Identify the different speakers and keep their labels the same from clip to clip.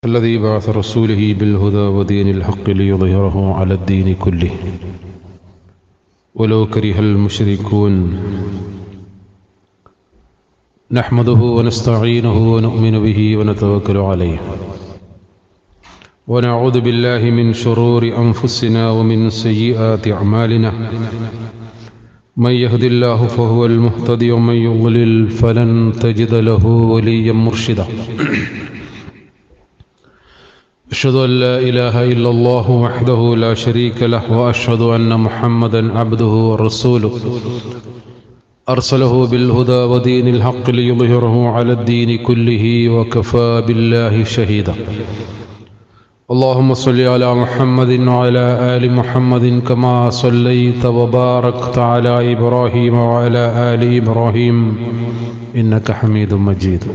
Speaker 1: الذي بعث رسوله بالهدى ودين الحق ليظهره على الدين كله ولو كره المشركون نحمده ونستعينه ونؤمن به ونتوكل عليه ونعوذ بالله من شرور انفسنا ومن سيئات اعمالنا من يهد الله فهو المهتدي ومن يضلل فلن تجد له وليا مرشدا أشهد أن لا إله إلا الله وحده لا شريك له وأشهد أن محمدا عبده ورسوله أرسله بالهدى ودين الحق ليظهره على الدين كله وكفى بالله شهيدا اللهم صل على محمد وعلى آل محمد كما صليت وباركت على إبراهيم وعلى آل إبراهيم إنك حميد مجيد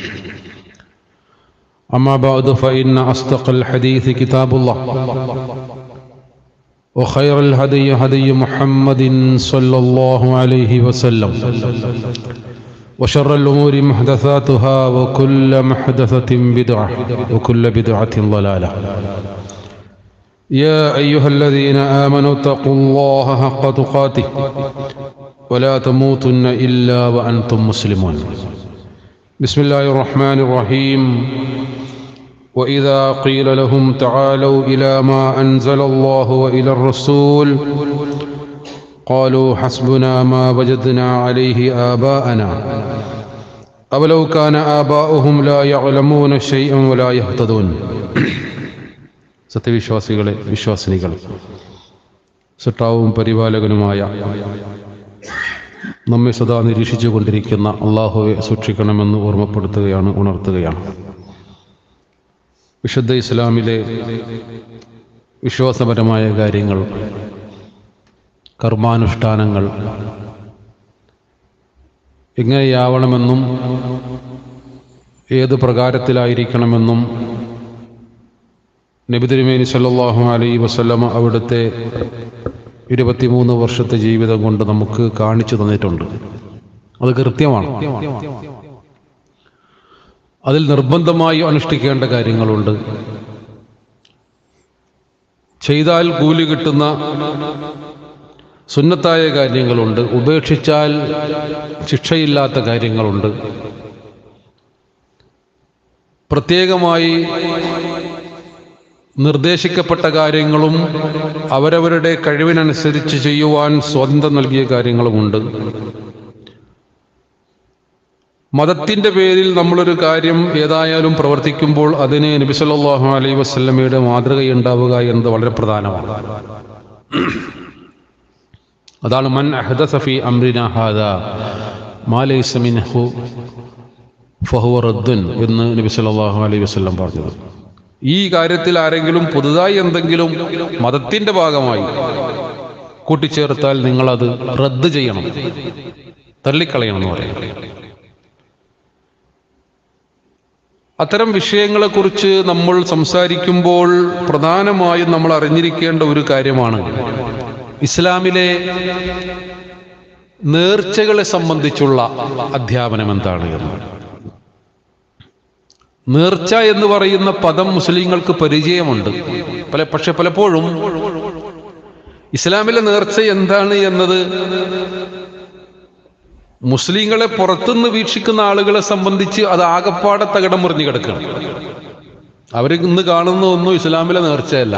Speaker 1: أما بعد فإن أصدق الحديث كتاب الله وخير الهدي هدي محمد صلى الله عليه وسلم وشر الأمور محدثاتها وكل محدثة بدعة وكل بدعة ضلالة يا أيها الذين آمنوا اتقوا الله حق تقاته ولا تموتن إلا وأنتم مسلمون بسم الله الرحمن الرحيم وإذا قيل لهم تعالوا إلى ما أنزل الله وإلى الرسول قالوا حسبنا ما وجدنا عليه آباءنا أولو كان آباؤهم لا يعلمون شيئا ولا يهتدون സത്യവിശ്വാസികളെ വിശ്വാസിനികൾ സുട്ടാവും പരിപാലകനുമായ നമ്മെ സദാ നിരീക്ഷിച്ചു കൊണ്ടിരിക്കുന്ന അള്ളാഹുവെ സൂക്ഷിക്കണമെന്ന് ഓർമ്മപ്പെടുത്തുകയാണ് ഉണർത്തുകയാണ് വിശുദ്ധ ഇസ്ലാമിലെ വിശ്വാസപരമായ കാര്യങ്ങൾ കർമാനുഷ്ഠാനങ്ങൾ എങ്ങനെയാവണമെന്നും ഏത് പ്രകാരത്തിലായിരിക്കണമെന്നും നബിതിരുമേനി സല്ലാഹു അലൈ വസ്ലമ അവിടുത്തെ ഇരുപത്തിമൂന്ന് വർഷത്തെ ജീവിതം കൊണ്ട് നമുക്ക് കാണിച്ചു തന്നിട്ടുണ്ട് അത് കൃത്യമാണ് അതിൽ നിർബന്ധമായി അനുഷ്ഠിക്കേണ്ട കാര്യങ്ങളുണ്ട് ചെയ്താൽ കൂലി കിട്ടുന്ന സുന്നത്തായ കാര്യങ്ങളുണ്ട് ഉപേക്ഷിച്ചാൽ ശിക്ഷയില്ലാത്ത കാര്യങ്ങളുണ്ട് പ്രത്യേകമായി നിർദ്ദേശിക്കപ്പെട്ട കാര്യങ്ങളും അവരവരുടെ കഴിവിനനുസരിച്ച് ചെയ്യുവാൻ സ്വാതന്ത്ര്യം നൽകിയ കാര്യങ്ങളുമുണ്ട് മതത്തിന്റെ പേരിൽ നമ്മളൊരു കാര്യം ഏതായാലും പ്രവർത്തിക്കുമ്പോൾ അതിന് നബിസല്ലാഹു അലൈ വസ്ലമയുടെ മാതൃകയുണ്ടാവുക എന്നത് വളരെ പ്രധാനമാണ് അതാണ് മൻ അഹദസഫി അംറിന ഹാദ മാലൈസ മിൻഹു ഫഹുവ റദ്ദുൻ എന്ന് നബി സല്ലല്ലാഹു അലൈഹി വസല്ലം പറഞ്ഞത് ഈ കാര്യത്തിൽ ആരെങ്കിലും പുതുതായി എന്തെങ്കിലും മതത്തിന്റെ ഭാഗമായി കൂട്ടിച്ചേർത്താൽ നിങ്ങളത് റദ്ദ് ചെയ്യണം തള്ളിക്കളയണം എന്ന് പറയും അത്തരം വിഷയങ്ങളെക്കുറിച്ച് നമ്മൾ സംസാരിക്കുമ്പോൾ പ്രധാനമായും നമ്മൾ അറിഞ്ഞിരിക്കേണ്ട ഒരു കാര്യമാണ് ഇസ്ലാമിലെ നേർച്ചകളെ സംബന്ധിച്ചുള്ള അധ്യാപനം എന്താണ് എന്ന് നേർച്ച എന്ന് പറയുന്ന പദം മുസ്ലിങ്ങൾക്ക് പരിചയമുണ്ട് പല പക്ഷെ പലപ്പോഴും ഇസ്ലാമിലെ നേർച്ച എന്താണ് എന്നത് മുസ്ലിങ്ങളെ പുറത്തുനിന്ന് വീക്ഷിക്കുന്ന ആളുകളെ സംബന്ധിച്ച് അത് ആകപ്പാടെ തകിടം മുറിഞ്ഞു കിടക്കണം അവർ ഇന്ന് കാണുന്ന ഒന്നും ഇസ്ലാമിലെ നേർച്ചയല്ല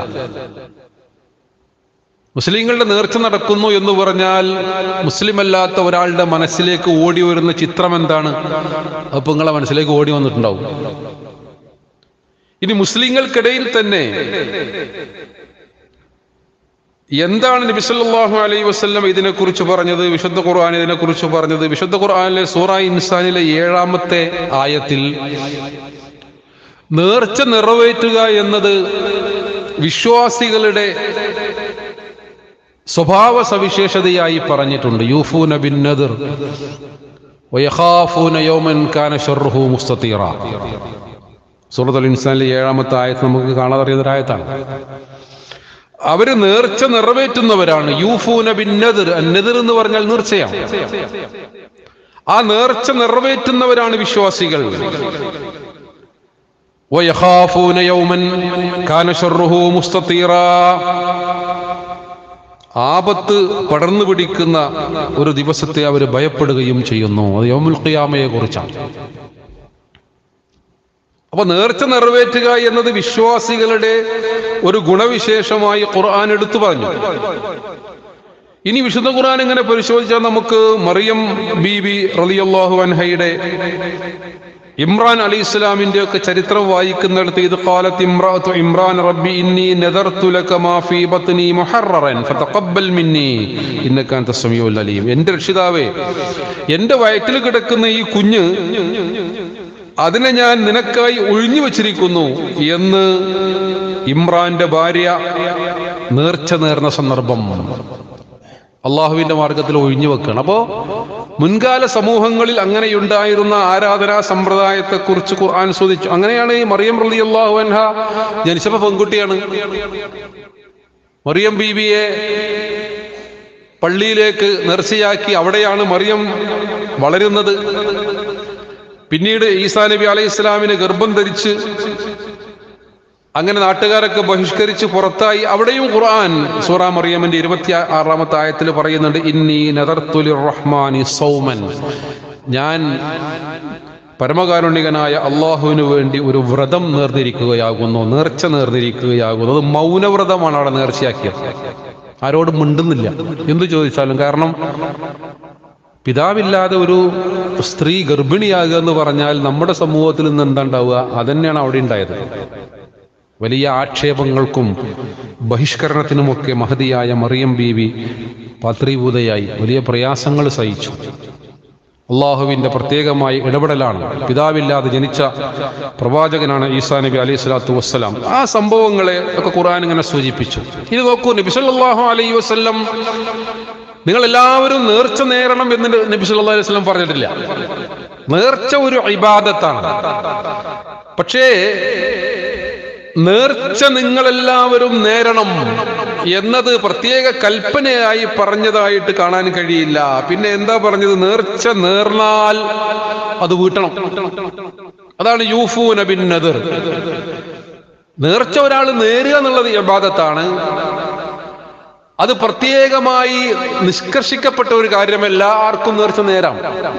Speaker 1: മുസ്ലിങ്ങളുടെ നേർച്ച നടക്കുന്നു എന്ന് പറഞ്ഞാൽ മുസ്ലിം അല്ലാത്ത ഒരാളുടെ മനസ്സിലേക്ക് ഓടി വരുന്ന ചിത്രം എന്താണ് അപ്പൊ നിങ്ങളെ മനസ്സിലേക്ക് ഓടി വന്നിട്ടുണ്ടാവും ഇനി മുസ്ലിങ്ങൾക്കിടയിൽ തന്നെ എന്താണ് നബിസല്ലാഹു അലൈ വസ്ല്ലം ഇതിനെക്കുറിച്ച് പറഞ്ഞത് വിശുദ്ധ ഖുർആൻ ഇതിനെക്കുറിച്ച് പറഞ്ഞത് വിശുദ്ധ ഖുർആനിലെ സൂറ ഇൻസാനിലെ ഏഴാമത്തെ ആയത്തിൽ നേർച്ച നിറവേറ്റുക എന്നത് വിശ്വാസികളുടെ സ്വഭാവ സവിശേഷതയായി പറഞ്ഞിട്ടുണ്ട് യൂഫൂന ബിൻ നദർ വയഖാഫൂന യൗമൻ കാന ഷർറുഹു മുസ്തതീറ സൂറത്തുൽ ഇൻസാനിലെ ഏഴാമത്തെ ആയത്ത് നമുക്ക് കാണാതെ അറിയുന്ന ഒരു ആയത്താണ് അവര് നേർച്ച നിറവേറ്റുന്നവരാണ് യൂഫൂന ബിൻ നദർ നദർ എന്ന് പറഞ്ഞാൽ നേർച്ചയാണ് ആ നേർച്ച നിറവേറ്റുന്നവരാണ് വിശ്വാസികൾ ويخافون يوما كان شره مستطيرا ആപത്ത് പടർന്നു പിടിക്കുന്ന ഒരു ദിവസത്തെ അവർ ഭയപ്പെടുകയും ചെയ്യുന്നു അത് യോമുൽ ഖിയാമയെ കുറിച്ചാണ് അപ്പൊ നേർച്ച നിറവേറ്റുക എന്നത് വിശ്വാസികളുടെ ഒരു ഗുണവിശേഷമായി ഖുർആൻ എടുത്തു പറഞ്ഞു ഇനി വിശുദ്ധ ഖുർആൻ ഇങ്ങനെ പരിശോധിച്ചാൽ നമുക്ക് മറിയം ബീബി റളിയല്ലാഹു അൻഹയുടെ ഇമ്രാൻ അലി ഇസ്ലാമിന്റെ ഒക്കെ ചരിത്രം വായിക്കുന്നിടത്ത് ഇത് കാലത്ത് ഇമ്രാത്തു ഇമ്രാൻ റബ്ബി ഇന്നി നദർതു ലക മാ ഫീ ബത്നി മുഹററൻ ഫതഖബ്ബൽ മിന്നി ഇന്നക അൻത സമീഉൽ അലീം എൻ്റെ രക്ഷിതാവേ എൻ്റെ വയറ്റിൽ കിടക്കുന്ന ഈ കുഞ്ഞ് അതിനെ ഞാൻ നിനക്കായി ഒഴിഞ്ഞു വച്ചിരിക്കുന്നു എന്ന് ഇമ്രാന്റെ ഭാര്യ നേർച്ച നേർന്ന സന്ദർഭം അള്ളാഹുവിന്റെ മാർഗത്തിൽ ഒഴിഞ്ഞു വെക്കുകയാണ് അപ്പോ മുൻകാല സമൂഹങ്ങളിൽ അങ്ങനെയുണ്ടായിരുന്ന ആരാധനാ സമ്പ്രദായത്തെ കുറിച്ച് ഖുർആൻ ചോദിച്ചു അങ്ങനെയാണ് ഈ മറിയം റളി അള്ളാഹു അൻഹ ജനിച്ചപ്പോ പെൺകുട്ടിയാണ് മറിയം ബീവിയെ പള്ളിയിലേക്ക് നേർച്ചയാക്കി അവിടെയാണ് മറിയം വളരുന്നത് പിന്നീട് ഈസാ നബി അലൈഹി ഇസ്ലാമിന് ഗർഭം ധരിച്ച് അങ്ങനെ നാട്ടുകാരൊക്കെ ബഹിഷ്കരിച്ച് പുറത്തായി അവിടെയും ഖുർആൻ സൂറ മറിയമിന്റെ ഇരുപത്തി ആറാമത്തെ ആയത്തിൽ പറയുന്നുണ്ട് ഇന്നി നദർത്തുലി റഹ്മാനി സൗമൻ ഞാൻ പരമകാരുണികനായ അള്ളാഹുവിന് വേണ്ടി ഒരു വ്രതം നേർന്നിരിക്കുകയാകുന്നു നേർച്ച നേർന്നിരിക്കുകയാകുന്നു അത് മൗനവ്രതമാണ് അവിടെ നേർച്ചയാക്കിയത് ആരോടും മിണ്ടുന്നില്ല എന്തു ചോദിച്ചാലും കാരണം പിതാവില്ലാതെ ഒരു സ്ത്രീ ഗർഭിണിയാകുക എന്ന് പറഞ്ഞാൽ നമ്മുടെ സമൂഹത്തിൽ നിന്ന് എന്താ ഉണ്ടാവുക അതന്നെയാണ് അവിടെ ഉണ്ടായത് വലിയ ആക്ഷേപങ്ങൾക്കും ബഹിഷ്കരണത്തിനുമൊക്കെ മഹതിയായ മറിയം ബീവി പാത്രീഭൂതയായി വലിയ പ്രയാസങ്ങൾ സഹിച്ചു അള്ളാഹുവിന്റെ പ്രത്യേകമായ ഇടപെടലാണ് പിതാവില്ലാതെ ജനിച്ച പ്രവാചകനാണ് ഈസാ നബി അലൈഹി സ്വലാത്തു വസ്സലാം ആ സംഭവങ്ങളെ ഒക്കെ ഖുർആൻ ഇങ്ങനെ സൂചിപ്പിച്ചു ഇത് നോക്കൂ നബി സല്ലല്ലാഹു അലൈഹി വസല്ലം നിങ്ങൾ എല്ലാവരും നേർച്ച നേരണം എന്ന് നബി സല്ലല്ലാഹു അലൈഹി വസല്ലം പറഞ്ഞിട്ടില്ല നേർച്ച ഒരു ഇബാദത്താണ് പക്ഷേ നേർച്ച നിങ്ങളെല്ലാവരും നേരണം എന്നത് പ്രത്യേക കൽപ്പനയായി പറഞ്ഞതായിട്ട് കാണാൻ കഴിയില്ല പിന്നെ എന്താ പറഞ്ഞത് നേർച്ച നേർന്നാൽ അത് വീട്ടണം അതാണ് യൂഫൂന ബിൻ നദർ നേർച്ച ഒരാൾ നേരുക എന്നുള്ളത് ഇബാദത്താണ് അത് പ്രത്യേകമായി നിഷ്കർഷിക്കപ്പെട്ട ഒരു കാര്യമല്ല ആർക്കും നേർച്ച നേരാം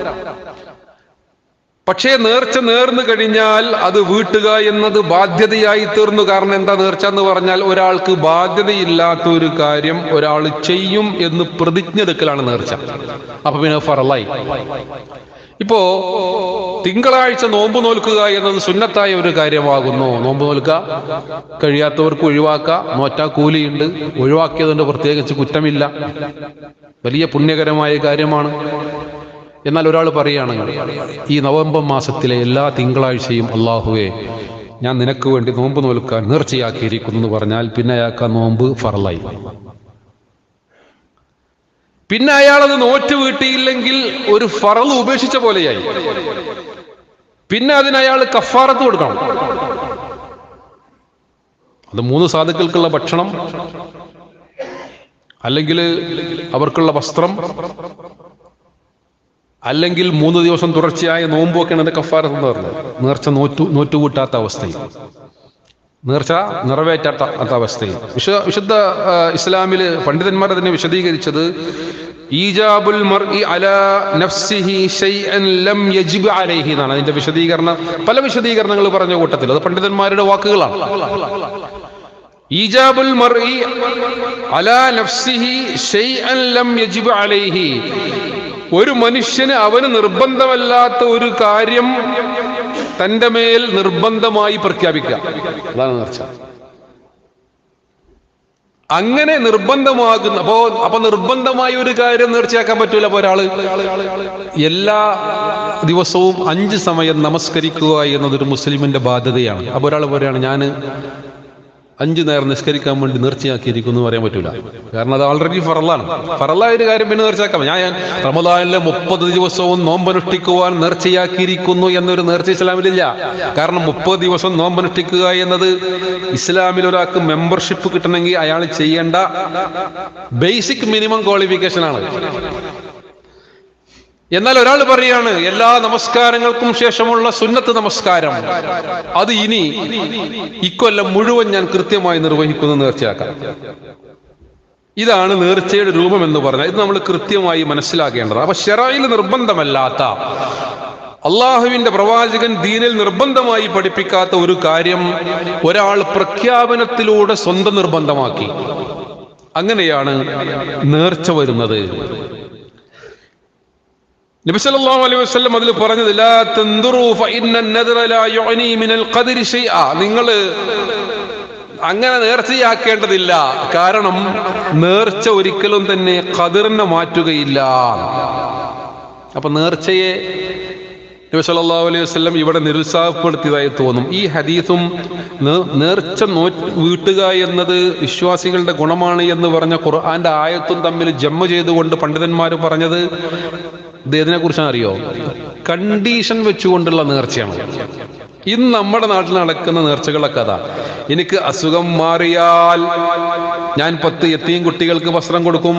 Speaker 1: പക്ഷേ നേർച്ച നേർന്നു കഴിഞ്ഞാൽ അത് വീട്ടുക എന്നത് ബാധ്യതയായി തീർന്നു കാരണം എന്താ നേർച്ച എന്ന് പറഞ്ഞാൽ ഒരാൾക്ക് ബാധ്യതയില്ലാത്ത ഒരു കാര്യം ഒരാൾ ചെയ്യും എന്ന് പ്രതിജ്ഞ എടുക്കലാണ് നേർച്ച അപ്പൊ പിന്നെ ഫറലായി ഇപ്പോ തിങ്കളാഴ്ച നോമ്പ് നോൽക്കുക എന്നത് സുന്നത്തായ ഒരു കാര്യമാകുന്നു നോമ്പ് നോൽക്കുക കഴിയാത്തവർക്ക് ഒഴിവാക്കുക നോറ്റാ കൂലിയുണ്ട് ഒഴിവാക്കിയതുകൊണ്ട് പ്രത്യേകിച്ച് കുറ്റമില്ല വലിയ പുണ്യകരമായ കാര്യമാണ് എന്നാൽ ഒരാൾ പറയുകയാണ് ഈ നവംബർ മാസത്തിലെ എല്ലാ തിങ്കളാഴ്ചയും അള്ളാഹുവെ ഞാൻ നിനക്ക് വേണ്ടി നോമ്പ് നോൽക്കാൻ നേർച്ചയാക്കിയിരിക്കുന്നു എന്ന് പറഞ്ഞാൽ പിന്നെ അയാൾക്ക് ആ നോമ്പ് ഫറലായി പിന്നെ അയാൾ അത് നോറ്റ് വീട്ടിയില്ലെങ്കിൽ ഒരു ഫറൽ ഉപേക്ഷിച്ച പോലെയായി പിന്നെ അതിന് അയാൾ കഫാറത്ത് കൊടുക്കണം അത് മൂന്ന് സാധുക്കൾക്കുള്ള ഭക്ഷണം അല്ലെങ്കിൽ അവർക്കുള്ള വസ്ത്രം അല്ലെങ്കിൽ മൂന്ന് ദിവസം തുടർച്ചയായ നോമ്പൊക്കെയാണ് അതിന്റെ കഫാരത്ത് എന്ന് പറഞ്ഞത് നേർച്ച നോറ്റു നോറ്റുകൂട്ടാത്ത അവസ്ഥയിൽ നേർച്ച നിറവേറ്റാത്ത അവസ്ഥയിൽ വിശ വിശുദ്ധ ആ, ഇസ്ലാമില് പണ്ഡിതന്മാർ അതിനെ വിശദീകരിച്ചത് ഈജാബുൽ മർഇ അലാ നഫ്സിഹി ശൈഅൻ ലം യജിബ് അലൈഹി എന്നാണ് അതിന്റെ വിശദീകരണം പല വിശദീകരണങ്ങൾ പറഞ്ഞ കൂട്ടത്തിൽ അത് പണ്ഡിതന്മാരുടെ വാക്കുകളാണ് ഈജാബുൽ മർഇ അലാ നഫ്സിഹി ശൈഅൻ ലം യജിബ് അലൈഹി ഒരു മനുഷ്യന് അവന് നിർബന്ധമല്ലാത്ത ഒരു കാര്യം തന്റെ മേൽ നിർബന്ധമായി പ്രഖ്യാപിക്കുക അതാണ് നേർച്ച അങ്ങനെ നിർബന്ധമാകുന്ന അപ്പോ അപ്പൊ നിർബന്ധമായ ഒരു കാര്യം നേർച്ചയാക്കാൻ പറ്റൂല അപ്പൊ ഒരാള് എല്ലാ ദിവസവും അഞ്ച് സമയം നമസ്കരിക്കുക എന്നതൊരു മുസ്ലിമിന്റെ ബാധ്യതയാണ് അപ്പൊ ഒരാൾ പറയാണ് ഞാൻ അഞ്ചു നേരം നിസ്കരിക്കാൻ വേണ്ടി നേർച്ചയാക്കിയിരിക്കുന്നു എന്ന് പറയാൻ പറ്റൂല കാരണം അത് ഓൾറെഡി ഫറലാണ് ഫറലായ ഒരു കാര്യം പിന്നെ നേർച്ചയാക്കാം ഞാൻ ഞാൻ റമദാനിലെ മുപ്പത് ദിവസവും നോമ്പനുഷ്ഠിക്കുവാൻ നേർച്ചയാക്കിയിരിക്കുന്നു എന്നൊരു നേർച്ച ഇസ്ലാമിലില്ല കാരണം മുപ്പത് ദിവസം നോമ്പനുഷ്ഠിക്കുക എന്നത് ഇസ്ലാമിൽ ഒരാൾക്ക് മെമ്പർഷിപ്പ് കിട്ടണമെങ്കിൽ അയാൾ ചെയ്യേണ്ട ബേസിക് മിനിമം ക്വാളിഫിക്കേഷൻ ആണ് എന്നാൽ ഒരാൾ പറയാണ് എല്ലാ നമസ്കാരങ്ങൾക്കും ശേഷമുള്ള സുന്നത്ത് നമസ്കാരം അത് ഇനി ഇക്കൊല്ലം മുഴുവൻ ഞാൻ കൃത്യമായി നിർവഹിക്കുന്നു നേർച്ചയാക്കാം ഇതാണ് നേർച്ചയുടെ രൂപം എന്ന് പറഞ്ഞാൽ ഇത് നമ്മൾ കൃത്യമായി മനസ്സിലാക്കേണ്ടത് അപ്പൊ ഷെറയിൽ നിർബന്ധമല്ലാത്ത അള്ളാഹുവിന്റെ പ്രവാചകൻ ദീനിൽ നിർബന്ധമായി പഠിപ്പിക്കാത്ത ഒരു കാര്യം ഒരാൾ പ്രഖ്യാപനത്തിലൂടെ സ്വന്തം നിർബന്ധമാക്കി അങ്ങനെയാണ് നേർച്ച വരുന്നത് നബി സല്ലല്ലാഹു അലൈഹി വസല്ലം അതിൽ പറഞ്ഞത് ലാ തൻദുറു ഫഇന്ന النذر لا يعني من القدر شيئا നിങ്ങൾ അങ്ങനെ നേർച്ചയാക്കേണ്ടതില്ല കാരണം നേർച്ച ഒരിക്കലും തന്നെ ഖദറിനെ മാറ്റുകയില്ല അപ്പൊ നേർച്ചയെ നബി സല്ലല്ലാഹു അലൈഹി വസല്ലം ഇവിടെ നിരുത്സാഹപ്പെടുത്തിയതായി തോന്നും ഈ ഹദീസും നേ- നേർച്ച നോ വീട്ടുക എന്നത് വിശ്വാസികളുടെ ഗുണമാണ് എന്ന് പറഞ്ഞ ഖുർആന്റെ ആയത്തും തമ്മിൽ ജമ്മ ചെയ്തുകൊണ്ട് പണ്ഡിതന്മാർ പറഞ്ഞത് ഇത് ഏതിനെ കുറിച്ചാണ് അറിയോ കണ്ടീഷൻ വെച്ചുകൊണ്ടുള്ള നേർച്ചയാണ് ഇന്ന് നമ്മുടെ നാട്ടിൽ നടക്കുന്ന നേർച്ചകളൊക്കെ അതാ എനിക്ക് അസുഖം മാറിയാൽ ഞാൻ പത്ത് എത്തിയും കുട്ടികൾക്ക് വസ്ത്രം കൊടുക്കും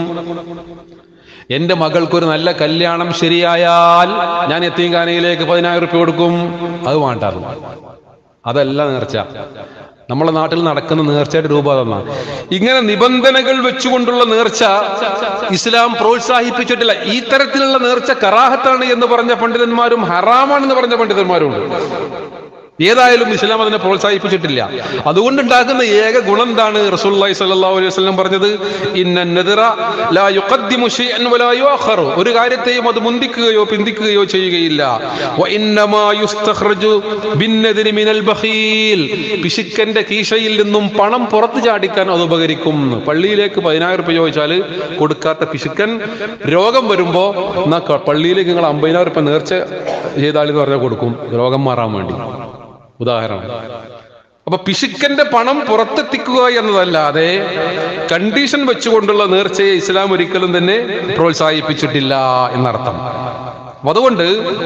Speaker 1: എന്റെ മകൾക്കൊരു നല്ല കല്യാണം ശരിയായാൽ ഞാൻ എത്തിയങ്കാനയിലേക്ക് പതിനായിരം റുപ്യ കൊടുക്കും അത് വേണ്ടായിരുന്നു അതല്ല നേർച്ച നമ്മളെ നാട്ടിൽ നടക്കുന്ന നേർച്ചയുടെ രൂപം അതെന്നാ ഇങ്ങനെ നിബന്ധനകൾ വെച്ചുകൊണ്ടുള്ള നേർച്ച ഇസ്ലാം പ്രോത്സാഹിപ്പിച്ചിട്ടില്ല ഈ തരത്തിലുള്ള നേർച്ച കറാഹത്താണ് എന്ന് പറഞ്ഞ പണ്ഡിതന്മാരും ഹറാമാണെന്ന് പറഞ്ഞ പണ്ഡിതന്മാരും ഉണ്ട് ഏതായാലും ഇസ്ലാം അതിനെ പ്രോത്സാഹിപ്പിച്ചിട്ടില്ല അതുകൊണ്ടുണ്ടാകുന്ന ഏക ഗുണം എന്താണ് റസൂലുള്ളാഹി സ്വല്ലല്ലാഹു അലൈഹി വസല്ലം പറഞ്ഞത് ഇന്ന നദറ ലാ യുഖദ്ദിമു ശൈഅൻ വലാ യുഅഖറു ഒരു കാര്യത്തെയും അത് മുന്തിക്കുകയോ പിന്തിക്കുകയോ ചെയ്യുകയില്ല വ ഇന്നമാ യുസ്തഖ്റജു ബിന്നദരി മിനൽ ബഖീൽ പിശുക്കന്റെ കീശയിൽ നിന്നും പണം പുറത്തു ചാടിക്കാൻ അത് ഉപകരിക്കും പള്ളിയിലേക്ക് പതിനായിരം രൂപ ചോദിച്ചാൽ കൊടുക്കാത്ത പിശുക്കൻ രോഗം വരുമ്പോ എന്നാ ക- പള്ളിയിലേക്ക് നിങ്ങൾ അമ്പതിനായിരം രൂപ നേർച്ച ചെയ്താലെന്ന് പറഞ്ഞാൽ കൊടുക്കും രോഗം മാറാൻ വേണ്ടി ഉദാഹരണം അപ്പൊ പിശുക്കന്റെ പണം പുറത്തെത്തിക്കുക എന്നതല്ലാതെ കണ്ടീഷൻ വെച്ചുകൊണ്ടുള്ള നേർച്ചയെ ഇസ്ലാം ഒരിക്കലും തന്നെ പ്രോത്സാഹിപ്പിച്ചിട്ടില്ല എന്നർത്ഥം അപ്പൊ അതുകൊണ്ട്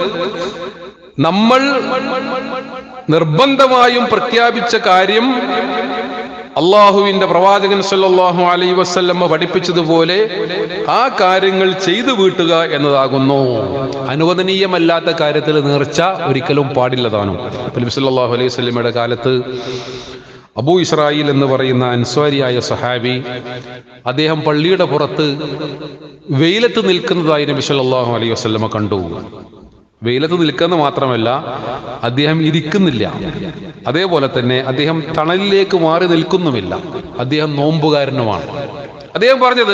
Speaker 1: നമ്മൾ നിർബന്ധമായും പ്രഖ്യാപിച്ച കാര്യം അള്ളാഹുവിന്റെ പ്രവാചകൻ സല്ലല്ലാഹു അലൈഹി വസല്ലമ്മ പഠിപ്പിച്ചതുപോലെ ആ കാര്യങ്ങൾ ചെയ്തു വീട്ടുക എന്നതാകുന്നു അനുവദനീയമല്ലാത്ത കാര്യത്തിൽ നേർച്ച ഒരിക്കലും പാടില്ലതാനും നബി സല്ലല്ലാഹു അലൈഹി വസല്ലമയുടെ കാലത്ത് അബൂ ഇസ്രായേൽ എന്ന് പറയുന്ന അൻസ്വാരിയായ സഹാബി അദ്ദേഹം പള്ളിയുടെ പുറത്ത് വെയിലത്ത് നിൽക്കുന്നതായി നബി സല്ലല്ലാഹു അലൈഹി വസല്ലമ കണ്ടു വെയിലത്ത് നിൽക്കുന്ന മാത്രമല്ല അദ്ദേഹം ഇരിക്കുന്നില്ല അതേപോലെ തന്നെ അദ്ദേഹം തണലിലേക്ക് മാറി നിൽക്കുന്നുമില്ല അദ്ദേഹം നോമ്പുകാരനുമാണ് അദ്ദേഹം പറഞ്ഞത്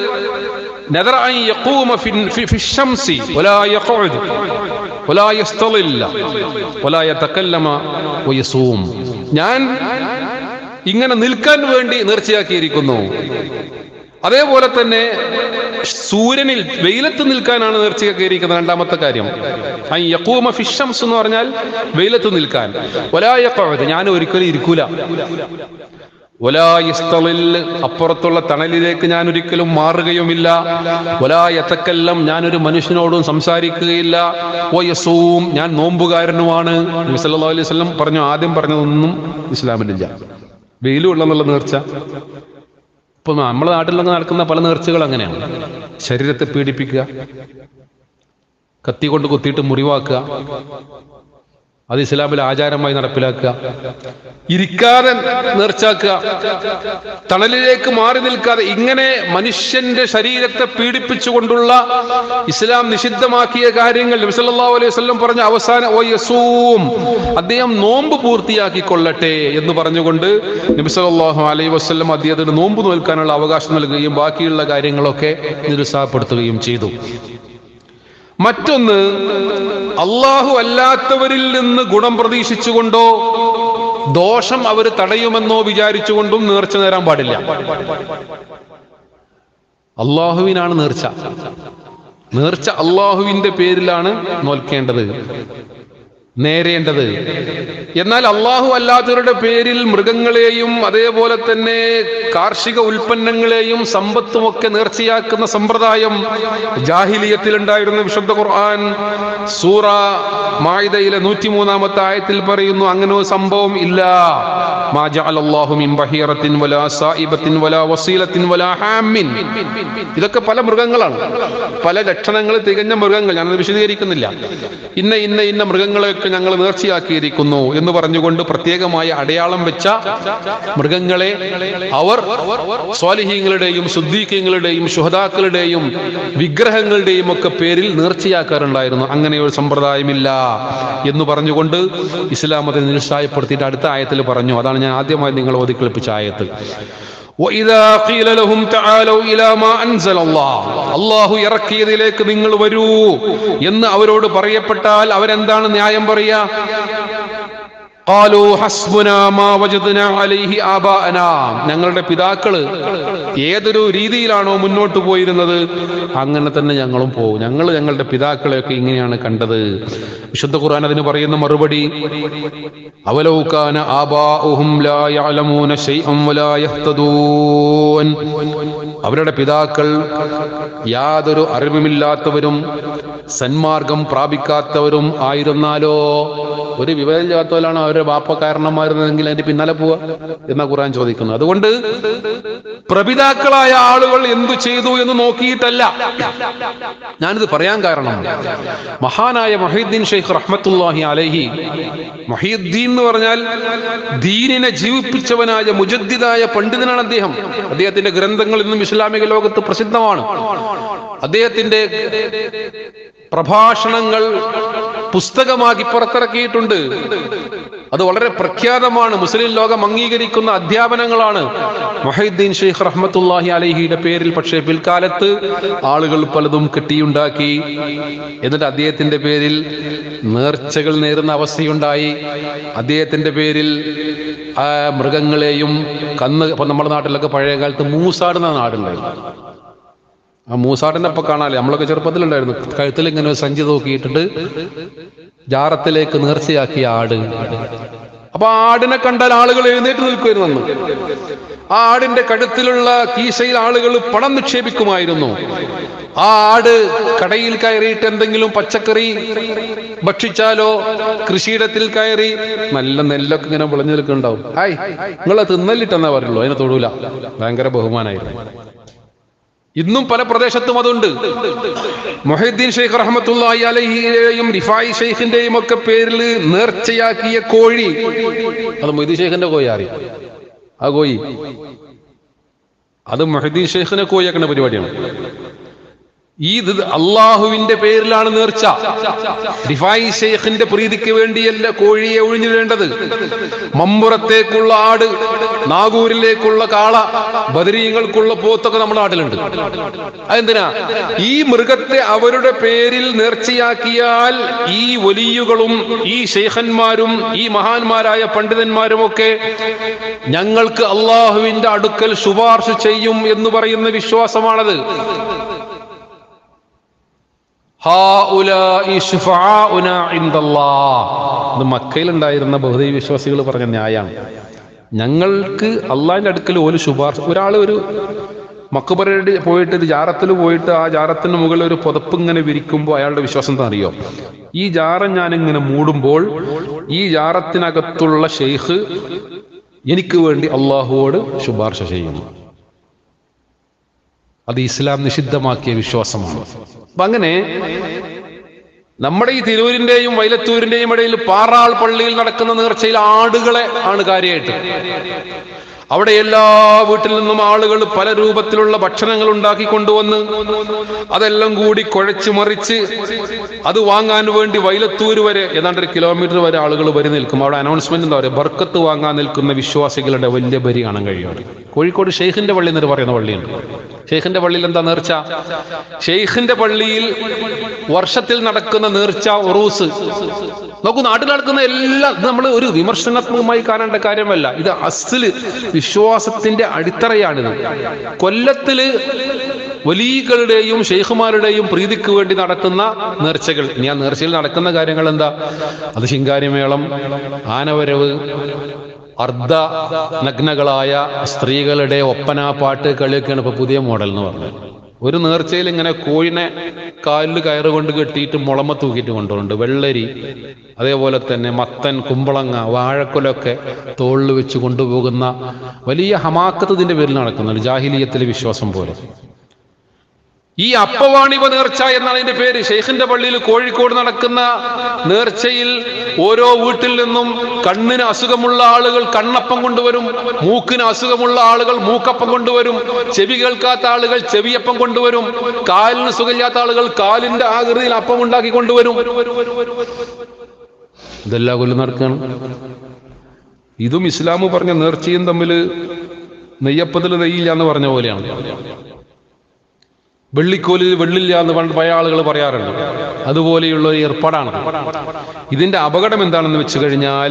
Speaker 1: نذر أن يقوم في, في, في الشمس ولا يقعد ولا يستظل ولا يتكلم ويصوم ഞാൻ ഇങ്ങനെ നിൽക്കാൻ വേണ്ടി നേർച്ചയാക്കിയിരിക്കുന്നു അതേപോലെ തന്നെ സൂര്യനിൽ വെയിലത്ത് നിൽക്കാനാണ് നേർച്ചയാക്കിയിരിക്കുന്നത് രണ്ടാമത്തെ കാര്യം ഐ യഖൂമ ഫിഷംസ് എന്ന് പറഞ്ഞാൽ വെയിലത്ത് നിൽക്കാൻ ഒലായക്കവത് ഞാൻ ഒരിക്കലും ഇരിക്കൂല ഒലായിസ്തളിൽ അപ്പുറത്തുള്ള തണലിലേക്ക് ഞാൻ ഒരിക്കലും മാറുകയുമില്ല ഒലായത്തക്കെല്ലാം ഞാനൊരു മനുഷ്യനോടും സംസാരിക്കുകയില്ല ഒയസൂം ഞാൻ നോമ്പുകാരനുമാണ് നബി സല്ലല്ലാഹു അലൈഹി വസല്ലം പറഞ്ഞു ആദ്യം പറഞ്ഞതൊന്നും ഇസ്ലാമിലില്ല വെയിലും ഉള്ളെന്നുള്ള നേർച്ച ഇപ്പൊ നമ്മുടെ നാട്ടിലൊക്കെ നടക്കുന്ന പല നേർച്ചകൾ അങ്ങനെയാണ് ശരീരത്തെ പീഡിപ്പിക്കുക കത്തി കൊണ്ട് കുത്തിയിട്ട് മുറിവാക്കുക അത് ഇസ്ലാമിൽ ആചാരമായി നടപ്പിലാക്കുക ഇരിക്കാതെ നേർച്ചാക്കുക തണലിലേക്ക് മാറി നിൽക്കാതെ ഇങ്ങനെ മനുഷ്യന്റെ ശരീരത്തെ പീഡിപ്പിച്ചുകൊണ്ടുള്ള ഇസ്ലാം നിഷിദ്ധമാക്കിയ കാര്യങ്ങൾ നബി സല്ലല്ലാഹു അലൈഹി വസല്ലം പറഞ്ഞ അവസാന ഓ യസൂം അദ്ദേഹം നോമ്പ് പൂർത്തിയാക്കിക്കൊള്ളട്ടെ എന്ന് പറഞ്ഞുകൊണ്ട് നബി സല്ലല്ലാഹു അലൈഹി വസല്ലം അദ്ദേഹത്തിന് നോമ്പ് നോൽക്കാനുള്ള അവകാശം നൽകുകയും ബാക്കിയുള്ള കാര്യങ്ങളൊക്കെ നിരുത്സാഹപ്പെടുത്തുകയും ചെയ്തു മറ്റൊന്ന് അള്ളാഹു അല്ലാത്തവരിൽ നിന്ന് ഗുണം പ്രതീക്ഷിച്ചുകൊണ്ടോ ദോഷം അവർ തടയുമെന്നോ വിചാരിച്ചുകൊണ്ടും നേർച്ച നേരാൻ പാടില്ല അള്ളാഹുവിനാണ് നേർച്ച നേർച്ച അള്ളാഹുവിന്റെ പേരിലാണ് നോൽക്കേണ്ടത് നേരേണ്ടത് എന്നാൽ അള്ളാഹു അല്ലാത്തവരുടെ പേരിൽ മൃഗങ്ങളെയും അതേപോലെ തന്നെ കാർഷിക ഉൽപ്പന്നങ്ങളെയും സമ്പത്തുമൊക്കെ നേർച്ചയാക്കുന്ന സമ്പ്രദായം ജാഹിലിയത്തിൽ ഉണ്ടായിരുന്ന വിശുദ്ധ ഖുർആൻ സൂറ മായിദയിലെ നൂറ്റിമൂന്നാമത്തെ ആയത്തിൽ പറയുന്നു അങ്ങനെ ഒരു സംഭവം ഇല്ല മാ ജഅലല്ലാഹു മിൻ ബഹീറത്തിൻ വലാ സായിബത്തിൻ വലാ വസീലത്തിൻ വലാ ഹാമിൻ ഇതൊക്കെ പല മൃഗങ്ങളാണ് പല ലക്ഷണങ്ങൾ തികഞ്ഞ മൃഗങ്ങൾ ഞാനത് വിശദീകരിക്കുന്നില്ല ഇന്ന ഇന്ന ഇന്ന മൃഗങ്ങളെയൊക്കെ ഞങ്ങൾ നേർച്ചയാക്കിയിരിക്കുന്നു എന്ന് പറഞ്ഞുകൊണ്ട് പ്രത്യേകമായ അടയാളം വെച്ച മൃഗങ്ങളെ അവർ സ്വാലിഹീങ്ങളുടെയും സുദ്ദീഖ്യങ്ങളുടെയും ശുഹതാക്കളുടെയും വിഗ്രഹങ്ങളുടെയും ഒക്കെ പേരിൽ നേർച്ചയാക്കാറുണ്ടായിരുന്നു അങ്ങനെ ഒരു സമ്പ്രദായമില്ല എന്ന് പറഞ്ഞുകൊണ്ട് ഇസ്ലാം അതിനെ നിരുത്സാഹപ്പെടുത്തിയിട്ട് അടുത്ത ആയത്തിൽ പറഞ്ഞു അതാണ് ഞാൻ ആദ്യമായി നിങ്ങൾ ഓതിക്കളിപ്പിച്ച ആയത്ത് وإذا قيل لهم تعالوا إلى ما أنزل الله അള്ളാഹു ഇറക്കിയതിലേക്ക് നിങ്ങൾ വരൂ എന്ന് അവരോട് പറയപ്പെട്ടാൽ അവരെന്താണ് ന്യായം പറയാ قالوا حسبنا ما وجدنا عليه آباءنا ഞങ്ങളുടെ പിതാക്കള് ഏതൊരു രീതിയിലാണോ മുന്നോട്ട് പോയിരുന്നത് അങ്ങനെ തന്നെ ഞങ്ങളും പോകും ഞങ്ങൾ ഞങ്ങളുടെ പിതാക്കളെയൊക്കെ ഇങ്ങനെയാണ് കണ്ടത് വിശുദ്ധ ഖുർആൻ അതിന് പറയുന്ന മറുപടി അവലൗകാന ആബാഉഹും ലാ യഅലമൂന ശൈഅൻ വലാ യഹ്തദൂൻ അവരുടെ പിതാക്കൾ യാതൊരു അറിവുമില്ലാത്തവരും സന്മാർഗം പ്രാപിക്കാത്തവരും ആയിരുന്നാലോ ഒരു വിവരമില്ലാത്തവരാണ് അവരുടെ ബാപ്പക്കാരണന്മാരുന്നതെങ്കിൽ അതിന്റെ പിന്നാലെ പോവുക എന്നാ ഖുർആൻ ചോദിക്കുന്നു അതുകൊണ്ട് പ്രപിതാക്കളായ ആളുകൾ എന്തു ചെയ്തു എന്ന് നോക്കിയിട്ടല്ല ഞാനിത് പറയാൻ കാരണം മഹാനായ മൊഹീദ്ദീൻ ഷെയ്ഖ് റഹ്മത്തുല്ലാഹി അലഹി മൊഹീദ്ദീൻ എന്ന് പറഞ്ഞാൽ ദീനിനെ ജീവിപ്പിച്ചവനായ മുജദ്ദിദായ പണ്ഡിതനാണ് അദ്ദേഹം അദ്ദേഹത്തിന്റെ ഗ്രന്ഥങ്ങൾ ഇന്നും ഇസ്ലാമിക ലോകത്ത് പ്രസിദ്ധമാണ് അദ്ദേഹത്തിന്റെ പ്രഭാഷണങ്ങൾ പുസ്തകമാക്കി പുറത്തിറക്കിയിട്ടുണ്ട് അത് വളരെ പ്രഖ്യാതമാണ് മുസ്ലിം ലോകം അംഗീകരിക്കുന്ന അധ്യാപനങ്ങളാണ് മൊഹീദ്ദീൻ ഷെയ്ഖ് റഹ്മത്തുല്ലാഹി അലഹിയുടെ പേരിൽ പക്ഷേ പിൽക്കാലത്ത് ആളുകൾ പലതും കെട്ടിയുണ്ടാക്കി എന്നിട്ട് അദ്ദേഹത്തിന്റെ പേരിൽ നേർച്ചകൾ നേരുന്ന അവസ്ഥയുണ്ടായി അദ്ദേഹത്തിന്റെ പേരിൽ ആ മൃഗങ്ങളെയും കന്ന് ഇപ്പൊ നമ്മുടെ നാട്ടിലൊക്കെ പഴയ കാലത്ത് മൂസാടുന്ന നാടുണ്ടായിരുന്നു ആ മൂസാടിനെ ഇപ്പൊ കാണാല്ലേ നമ്മളൊക്കെ ചെറുപ്പത്തിലുണ്ടായിരുന്നു കഴുത്തിൽ ഇങ്ങനെ ഒരു സഞ്ചി തൂക്കിയിട്ടിട്ട് ജാറത്തിലേക്ക് നേർച്ചയാക്കിയ ആട് അപ്പൊ ആ ആടിനെ കണ്ടാൽ ആളുകൾ എഴുന്നേറ്റ് നിൽക്കുമായിരുന്നു അന്ന് ആ ആടിന്റെ കഴുത്തിലുള്ള കീശയിൽ ആളുകൾ പണം നിക്ഷേപിക്കുമായിരുന്നു ആ ആട് കടയിൽ കയറിയിട്ട് എന്തെങ്കിലും പച്ചക്കറി ഭക്ഷിച്ചാലോ കൃഷിയിടത്തിൽ കയറി നല്ല നെല്ലൊക്കെ ഇങ്ങനെ വിളഞ്ഞു നിൽക്കുന്നുണ്ടാവും ഹായ് നിങ്ങളെ തിന്നല്ലിട്ടെന്നാ പറയുള്ളൂ അതിനെ തൊടൂല ഭയങ്കര ബഹുമാനായിരുന്നു ഇന്നും പല പ്രദേശത്തും അതുണ്ട് മൊഹീദ്ദീൻ ഷെയ്ഖ് റഹ്മത്തുള്ളാഹി അലഹിയെയും റിഫായി ഷെയ്ഖിന്റെയും ഒക്കെ പേരിൽ നേർച്ചയാക്കിയ കോഴി അത് മൊയ്തീൻ ഷെയ്ഖിന്റെ കോഴി അറിയാം ആ കോഴി അത് മൊഹീദ്ദീൻ ഷെയ്ഖിനെ കോഴിയാക്കുന്ന പരിപാടിയാണ് ഈ ഇത് അള്ളാഹുവിന്റെ പേരിലാണ് നേർച്ച റിഫായി ഷെയ്ഖിന്റെ പ്രീതിക്ക് വേണ്ടിയല്ല കോഴിയെ ഒഴിഞ്ഞിടേണ്ടത് മമ്പുറത്തേക്കുള്ള ആട് നാഗൂരിലേക്കുള്ള കാള ബദരീങ്ങൾക്കുള്ള പോത്തൊക്കെ നമ്മുടെ നാട്ടിലുണ്ട് അതെന്തിനാ ഈ മൃഗത്തെ അവരുടെ പേരിൽ നേർച്ചയാക്കിയാൽ ഈ വലിയുകളും ഈ ഷെയ്ഖന്മാരും ഈ മഹാന്മാരായ പണ്ഡിതന്മാരും ഒക്കെ ഞങ്ങൾക്ക് അള്ളാഹുവിന്റെ അടുക്കൽ ശുപാർശ ചെയ്യും എന്ന് പറയുന്ന വിശ്വാസമാണത് ഹാഉലാഇ ശുഫാഉനാ ഇൻദല്ലാഹ്. ഇത് മക്കയിലുണ്ടായിരുന്ന ബഹുദൈവ വിശ്വാസികൾ പറഞ്ഞ ന്യായാണ് ഞങ്ങൾക്ക് അള്ളാഹിന്റെ അടുക്കൽ ഒരു ശുപാർശ ഒരാൾ ഒരു മക്കബറയുടെ പോയിട്ട് ഒരു ജാറത്തിൽ പോയിട്ട് ആ ജാറത്തിന് മുകളിൽ ഒരു പുതപ്പ് ഇങ്ങനെ വിരിക്കുമ്പോൾ അയാളുടെ വിശ്വാസം എന്താ അറിയോ ഈ ജാറം ഞാനിങ്ങനെ മൂടുമ്പോൾ ഈ ജാറത്തിനകത്തുള്ള ഷെയ്ഖ് എനിക്ക് വേണ്ടി അള്ളാഹുവോട് ശുപാർശ ചെയ്യുന്നു അത് ഇസ്ലാം നിഷിദ്ധമാക്കിയ വിശ്വാസമാണ് അപ്പൊ അങ്ങനെ നമ്മുടെ ഈ തിരൂരിന്റെയും വൈലത്തൂരിന്റെയും ഇടയിൽ പാറാൾ പള്ളിയിൽ നടക്കുന്ന നേർച്ചയിൽ ആടുകളെ ആണ് കാര്യമായിട്ട് അവിടെ എല്ലാ വീട്ടിൽ നിന്നും ആളുകൾ പല രൂപത്തിലുള്ള ഭക്ഷണങ്ങൾ ഉണ്ടാക്കി കൊണ്ടുവന്ന് അതെല്ലാം കൂടി കുഴച്ച് മറിച്ച് അത് വാങ്ങാൻ വേണ്ടി വൈലത്തൂർ വരെ ഏതാണ്ട് ഒരു കിലോമീറ്റർ വരെ ആളുകൾ വരി നിൽക്കും അവിടെ അനൗൺസ്മെന്റ് എന്താ പറയുക ബർക്കത്ത് വാങ്ങാൻ നിൽക്കുന്ന വിശ്വാസികളുടെ വലിയ ബരി കാണാൻ കഴിയും കോഴിക്കോട് ഷെയ്ഖിന്റെ പള്ളി എന്നൊരു പറയുന്ന പള്ളിയുണ്ട് ഷെയ്ഖിന്റെ പള്ളിയിൽ എന്താ നേർച്ച ഷെയ്ഖിന്റെ പള്ളിയിൽ വർഷത്തിൽ നടക്കുന്ന നേർച്ച ഉറൂസ് നോക്കൂ നാട്ടിൽ നടക്കുന്ന എല്ലാം ഇത് നമ്മൾ ഒരു വിമർശനാത്മകമായി കാണേണ്ട കാര്യമല്ല ഇത് അസില് വിശ്വാസത്തിന്റെ അടിത്തറയാണിത് കൊല്ലത്തില് വലിയകളുടെയും ഷെയ്ഖുമാരുടെയും പ്രീതിക്ക് വേണ്ടി നടക്കുന്ന നേർച്ചകൾ ഇനി ആ നേർച്ചയിൽ നടക്കുന്ന കാര്യങ്ങൾ എന്താ അത് ശിങ്കാരിമേളം ആനവരവ് അർദ്ധ നഗ്നകളായ സ്ത്രീകളുടെ ഒപ്പന പാട്ട് കളിയൊക്കെയാണ് ഇപ്പൊ പുതിയ മോഡൽ എന്ന് പറഞ്ഞത് ഒരു നേർച്ചയിൽ ഇങ്ങനെ കോഴിനെ കാലിൽ കയറ് കൊണ്ട് കെട്ടിയിട്ട് മുളമ തൂക്കിയിട്ട് കൊണ്ടുപോകുന്നുണ്ട് വെള്ളരി അതേപോലെ തന്നെ മത്തൻ കുമ്പളങ്ങ വാഴക്കൊലൊക്കെ തോളിൽ വെച്ച് കൊണ്ടുപോകുന്ന വലിയ ഹമാക്കത്ത് ഇതിന്റെ പേരിൽ നടക്കുന്നുണ്ട് ജാഹിലീയത്തിലെ വിശ്വാസം പോലെ ഈ അപ്പവാണിപ നേർച്ച എന്നാണ് ഇതിന്റെ പേര് ഷെയ്ഖിന്റെ പള്ളിയിൽ കോഴിക്കോട് നടക്കുന്ന നേർച്ചയിൽ ഓരോ വീട്ടിൽ നിന്നും കണ്ണിന് അസുഖമുള്ള ആളുകൾ കണ്ണപ്പം കൊണ്ടുവരും മൂക്കിന് അസുഖമുള്ള ആളുകൾ മൂക്കപ്പം കൊണ്ടുവരും ചെവി കേൾക്കാത്ത ആളുകൾ ചെവിയപ്പം കൊണ്ടുവരും കാലിന് സുഖമില്ലാത്ത ആളുകൾ കാലിന്റെ ആകൃതിയിൽ അപ്പം ഉണ്ടാക്കി കൊണ്ടുവരും ഇതെല്ലാ കൊല്ലം നടക്കുകയാണ് ഇതും ഇസ്ലാം പറഞ്ഞ നേർച്ചയും തമ്മിൽ നെയ്യപ്പത്തിൽ നെയ്യില്ല എന്ന് പറഞ്ഞ പോലെയാണ് വെള്ളിക്കോലിൽ വെള്ളില്ല എന്ന് പണ്ട് പഴയ ആളുകൾ പറയാറുണ്ട് അതുപോലെയുള്ള ഒരു ഏർപ്പാടാണ് ഇതിന്റെ അപകടം എന്താണെന്ന് വെച്ച് കഴിഞ്ഞാൽ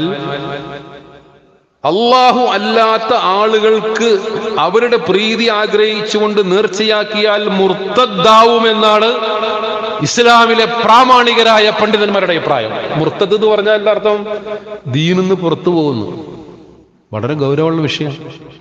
Speaker 1: അള്ളാഹു അല്ലാത്ത ആളുകൾക്ക് അവരുടെ പ്രീതി ആഗ്രഹിച്ചുകൊണ്ട് നേർച്ചയാക്കിയാൽ മുർത്തദ്ദാവുമെന്നാണ് ഇസ്ലാമിലെ പ്രാമാണികരായ പണ്ഡിതന്മാരുടെ അഭിപ്രായം മുർത്തദ് എന്ന് പറഞ്ഞാൽ എന്താ അർത്ഥം ദീനിന്ന് പുറത്തു പോകുന്നു വളരെ ഗൗരവമുള്ള വിഷയം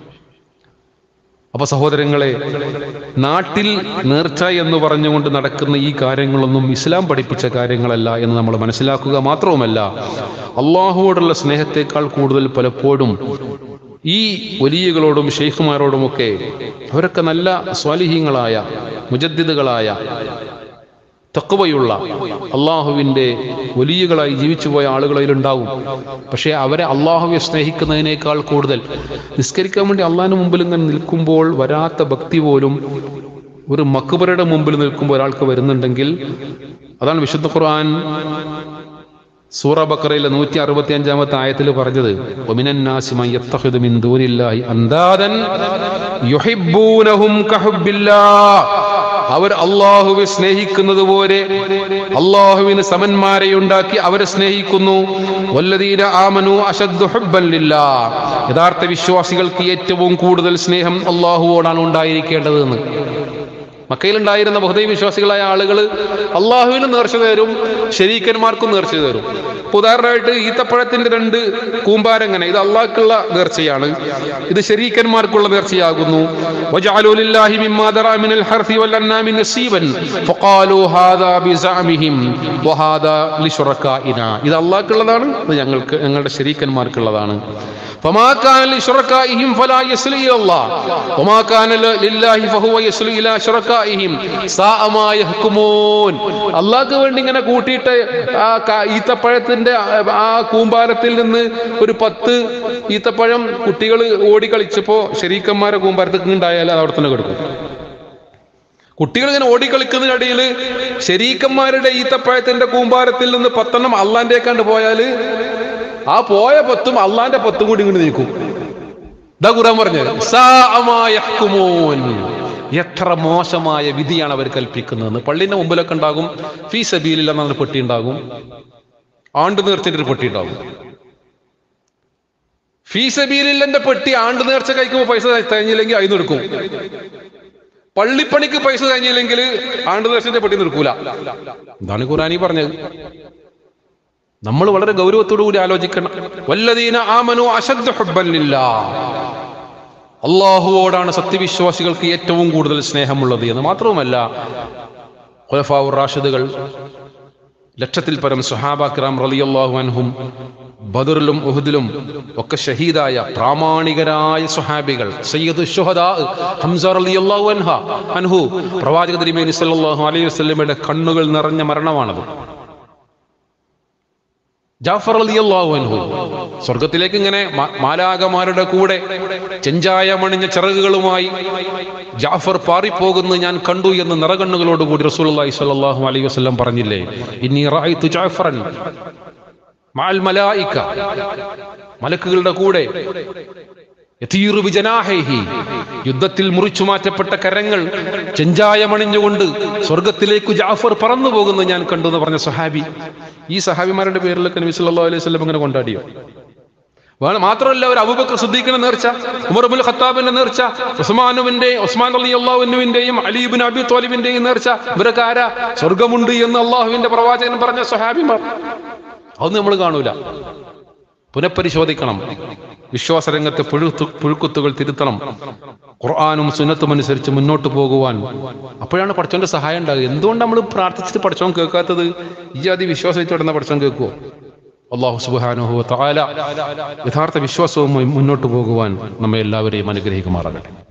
Speaker 1: അപ്പൊ സഹോദരങ്ങളെ നാട്ടിൽ നേർച്ച എന്ന് പറഞ്ഞുകൊണ്ട് നടക്കുന്ന ഈ കാര്യങ്ങളൊന്നും ഇസ്ലാം പഠിപ്പിച്ച കാര്യങ്ങളല്ല എന്ന് നമ്മൾ മനസ്സിലാക്കുക മാത്രവുമല്ല അള്ളാഹുവോടുള്ള സ്നേഹത്തെക്കാൾ കൂടുതൽ പലപ്പോഴും ഈ വലിയകളോടും ഷെയ്ഖുമാരോടുമൊക്കെ അവരൊക്കെ നല്ല സ്വാലിഹീങ്ങളായ മുജദ്ദിദുകളായ തക്കവയുള്ള അള്ളാഹുവിൻ്റെ വലിയകളായി ജീവിച്ചുപോയ ആളുകളിലുണ്ടാവും പക്ഷേ അവരെ അള്ളാഹുവെ സ്നേഹിക്കുന്നതിനേക്കാൾ കൂടുതൽ നിസ്കരിക്കാൻ വേണ്ടി അള്ളാഹിന് മുമ്പിൽ ഇങ്ങനെ നിൽക്കുമ്പോൾ വരാത്ത ഭക്തി പോലും ഒരു മക്കുബറയുടെ മുമ്പിൽ നിൽക്കുമ്പോൾ ഒരാൾക്ക് വരുന്നുണ്ടെങ്കിൽ അതാണ് വിശുദ്ധ ഖുർആൻ സൂറ ബക്കറയിലെ നൂറ്റി അറുപത്തി അഞ്ചാമത്തെ ആയത്തിൽ പറഞ്ഞത് ഒമിനന്നാസി മൻ യത്തഖിദു മിൻ ദൂനില്ലാഹി അന്താദൻ യുഹിബ്ബൂനഹും കഹുബ്ബില്ലാഹ് അവർ അള്ളാഹുവെ സ്നേഹിക്കുന്നത് പോലെ അള്ളാഹുവിന് സമന്മാരെ ഉണ്ടാക്കി അവരെ സ്നേഹിക്കുന്നു വല്ലതീന ആമനു അശദ്ദു ഹുബ്ബൻ ലില്ലാ യഥാർത്ഥ വിശ്വാസികൾക്ക് ഏറ്റവും കൂടുതൽ സ്നേഹം അള്ളാഹുവോടാണ് ഉണ്ടായിരിക്കേണ്ടതെന്ന് മക്കയിലുണ്ടായിരുന്ന ബഹുദൈവ വിശ്വാസികളായ ആളുകൾ അള്ളാഹുവിന് നേർച്ച തരും ശരീക്കന്മാർക്കും നേർച്ച തരും ഇപ്പൊ ഉദാഹരണമായിട്ട് ഈത്തപ്പഴത്തിന്റെ രണ്ട് കൂമ്പാരങ്ങനെ ഇത് അള്ളാഹ്ക്കുള്ള നേർച്ചയാണ് ഇത് ശരീക്കന്മാർക്കുള്ള നേർച്ചയാകുന്നു وجعلوا لله مما ذرأ من الحرث والأنعام نصيبا فقالوا هذا بزعمهم وهذا لشركائنا ഇത് അള്ളാഹ്ക്കുള്ളതാണ് ഇത് ഞങ്ങൾക്ക് ഞങ്ങളുടെ ശരീക്കന്മാർക്കുള്ളതാണ് فما كان لشركائهم فلا يصل الى الله وما كان لله فهو يصل الى شركائهم ساء ما يحكمون അള്ളാഹ്ക്ക് വേണ്ടി ഇങ്ങനെ കൂട്ടിയിട്ട് ആ ക- ഈത്തപ്പഴത്തിന്റെ ആ- ആ കൂമ്പാരത്തിൽ നിന്ന് ഒരു പത്ത് ഈത്തപ്പഴം കുട്ടികൾ ഓടി കളിച്ചപ്പോ ശരീക്കന്മാരെ കൂമ്പാരത്തിൽ ഉണ്ടായാൽ അത് അവിടെ തന്നെ കിടക്കും കുട്ടികൾ ഇങ്ങനെ ഓടിക്കളിക്കുന്നതിനിടയിൽ ശരീക്കന്മാരുടെ ഈത്തപ്പഴത്തിന്റെ കൂമ്പാരത്തിൽ നിന്ന് പത്തെണ്ണം അള്ളാന്റെ കണ്ട് പോയാല് ആ പോയ പത്തും അള്ളാന്റെ പത്തും കൂടി ഇങ്ങോട്ട് നീക്കും ഇതാ ഖുറാൻ പറഞ്ഞത് സാഅമായഹ്കുമൂൻ. എത്ര മോശമായ വിധിയാണ് അവർ കൽപ്പിക്കുന്നതെന്ന് പള്ളിന്റെ മുമ്പിലൊക്കെ ഉണ്ടാകും ഫീ സബീലിൽ എന്നൊരു പെട്ടി ഉണ്ടാകും ആണ്ട് നേർച്ചയുടെ ഒരു പെട്ടി ഉണ്ടാകും ഫീ സബീലിന്റെ പെട്ടി ആണ്ട് നേർച്ച കഴിക്കുമ്പോൾ പൈസ തഴിഞ്ഞില്ലെങ്കിൽ അതിന് എടുക്കും പള്ളിപ്പണിക്ക് പൈസ തഴിഞ്ഞില്ലെങ്കിൽ ആണ്ട് നേർച്ചന്റെ പെട്ടി നിൽക്കൂല ഇതാണ് ഖുറാനി പറഞ്ഞത് നമ്മൾ വളരെ ഗൗരവത്തോടു കൂടി ആലോചിക്കണം വല്ലദീന ആമനു അശദ്ദ ഹുബ്ബൻ ലില്ലാ അള്ളാഹുവോടാണ് സത്യവിശ്വാസികൾക്ക് ഏറ്റവും കൂടുതൽ സ്നേഹമുള്ളത് എന്ന് മാത്രവുമല്ല ഖുലഫാവുർ റാഷിദുകൾ ലക്ഷത്തിൽ പരം സുഹാബാക്രാം റളിയല്ലാഹു അൻഹും ബദറിലും ഉഹുദിലും ഒക്കെ ഷഹീദായ പ്രാമാണികരായ സുഹാബികൾ സയ്യിദ് ഷുഹദാ ഹംസ റളിയല്ലാഹു അൻഹ അൻഹു പ്രവാചക തിരുമേനി സല്ലല്ലാഹു അലൈഹി വസല്ലമയുടെ കണ്ണുകൾ നിറഞ്ഞ മരണമാണത് ജാഫർ അലിയല്ലാഹു അൻഹു സ്വർഗത്തിലേക്ക് ഇങ്ങനെ മ- മാലാകമാരുടെ കൂടെ ചെഞ്ചായമണിഞ്ഞ ചിറകുകളുമായി ജാഫർ പാറിപ്പോകുന്നു ഞാൻ കണ്ടു എന്ന് നിറകണ്ണുകളോട് കൂടി റസൂലുള്ളാഹി സ്വല്ലല്ലാഹു അലൈഹി വസല്ലം പറഞ്ഞില്ലേ ഇന്നി റഅയ്തു ജാഫറൻ മഅൽ മലായിക മലക്കുകളുടെ കൂടെ യതീറു ബിജനാഹൈഹി. യുദ്ധത്തിൽ മുറിച്ചു മാറ്റപ്പെട്ട കരങ്ങൾ ചെഞ്ചായമണിഞ്ഞുകൊണ്ട് സ്വർഗത്തിലേക്ക് ജാഫർ പറന്നു പോകുന്നു ഞാൻ കണ്ടു എന്ന് പറഞ്ഞ സഹാബി ഈ സഹാബിമാരുടെ പേരിലൊക്കെ നബി സല്ലല്ലാഹു അലൈഹി വസല്ലം ഇങ്ങനെ കൊണ്ടാടിയോ വേണം മാത്രമല്ല ഒരു അബൂബക്കർ സുദ്ദീഖിന്റെ നേർച്ച ഉമർബുൽ ഖത്താബിന്റെ നേർച്ച ഉസ്മാനുവിന്റെ ഉസ്മാൻ അലി അള്ളാഹുവിന്റെയും അലീബിൻ അബി തോലിബിന്റെയും നേർച്ച ഇവരൊക്കെ ആരാ സ്വർഗമുണ്ട് എന്ന് അള്ളാഹുവിന്റെ പ്രവാചകൻ പറഞ്ഞ സ്വഹാബിമാർ അതൊന്നും നമ്മൾ കാണൂല പുനഃപരിശോധിക്കണം വിശ്വാസരംഗത്തെ പുഴുത്തു പുഴുക്കുത്തുകൾ തിരുത്തണം ഖുർആാനും സുന്നത്തും അനുസരിച്ച് മുന്നോട്ട് പോകുവാൻ അപ്പോഴാണ് പഠിച്ചോന്റെ സഹായം ഉണ്ടാകുക എന്തുകൊണ്ട് നമ്മൾ പ്രാർത്ഥിച്ചിട്ട് പഠിച്ചോൻ കേൾക്കാത്തത് ഈ ആദ്യം വിശ്വാസിച്ച് കിടന്ന പഠിച്ചോൻ കേൾക്കുവോ അള്ളാഹു സുബാനുഹു താല യഥാർത്ഥ വിശ്വാസവുമായി മുന്നോട്ട് പോകുവാൻ നമ്മെ എല്ലാവരെയും അനുഗ്രഹിക്കുമാറാകട്ടെ